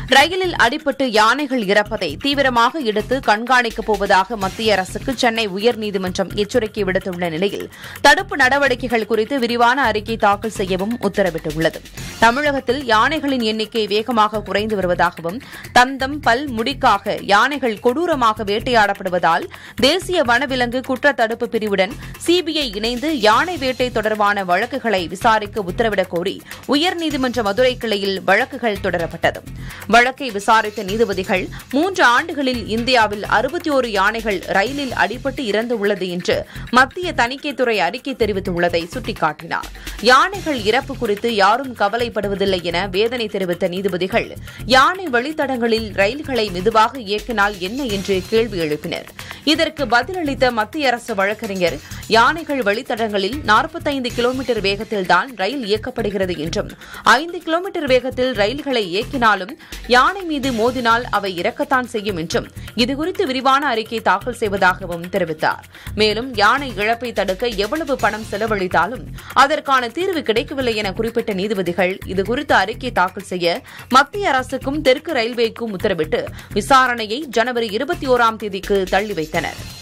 ரயிலில் அடிபட்டு யானைகள் இறப்பதை தீவிரமாக எடுத்து கண்காணிக்கப் போவதாக மத்திய அரசுக்கு சென்னை உயர்நீதிமன்றம் எச்சரிக்கை விடுத்துள்ள நிலையில் தடுப்பு நடவடிக்கைகள் குறித்து விரிவான அறிக்கை தாக்கல் செய்யவும் உத்தரவிட்டுள்ளது தமிழகத்தில் யானைகளின் எண்ணிக்கை வேகமாக குறைந்து வருவதாகவும் தந்தம் பல் முடிக்காக யானைகள் கொடூரமாக வேட்டையாடப்படுவதால் தேசிய வனவிலங்கு குற்ற தடுப்பு பிரிவுடன் சிபிஐ இணைந்து யானை வேட்டை தொடர்பான வழக்குகளை விசாரிக்க உத்தரவிடக் கோரி உயர்நீதிமன்ற மதுரை கிளையில் வழக்குகள் தொடரப்பட்டது வழக்கை விசாரித்த நீதிபதிகள் மூன்று ஆண்டுகளில் இந்தியாவில் அறுபத்தி ஒரு யானைகள் ரயிலில் அடிபட்டு இறந்துள்ளது என்று மத்திய தணிக்கைத்துறை அறிக்கை தெரிவித்துள்ளதை சுட்டிக்காட்டினார் யானைகள் இறப்பு குறித்து யாரும் கவலைப்படுவதில்லை என வேதனை தெரிவித்த நீதிபதிகள் யானை வழித்தடங்களில் ரயில்களை மெதுவாக இயக்கினால் என்ன என்று கேள்வி எழுப்பினர் இதற்கு பதிலளித்த மத்திய அரசு வழக்கறிஞர் யானைகள் வழித்தடங்களில் நாற்பத்தைந்து கிலோமீட்டர் வேகத்தில்தான் ரயில் இயக்கப்படுகிறது என்றும் ஐந்து கிலோமீட்டர் வேகத்தில் ரயில்களை இயக்கினாலும் யானை மீது மோதினால் அவை இறக்கத்தான் செய்யும் என்றும் இதுகுறித்து விரிவான அறிக்கை தாக்கல் செய்வதாகவும் தெரிவித்தார் மேலும் யானை இழப்பை தடுக்க எவ்வளவு பணம் செலவழித்தாலும் அதற்கான தீர்வு கிடைக்கவில்லை என குறிப்பிட்ட நீதிபதிகள் இதுகுறித்து அறிக்கை தாக்கல் செய்ய மத்திய அரசுக்கும் தெற்கு ரயில்வேக்கும் உத்தரவிட்டு விசாரணையை ஜனவரி இருபத்தி ஓராம் தேதிக்கு தள்ளி வைத்தனர்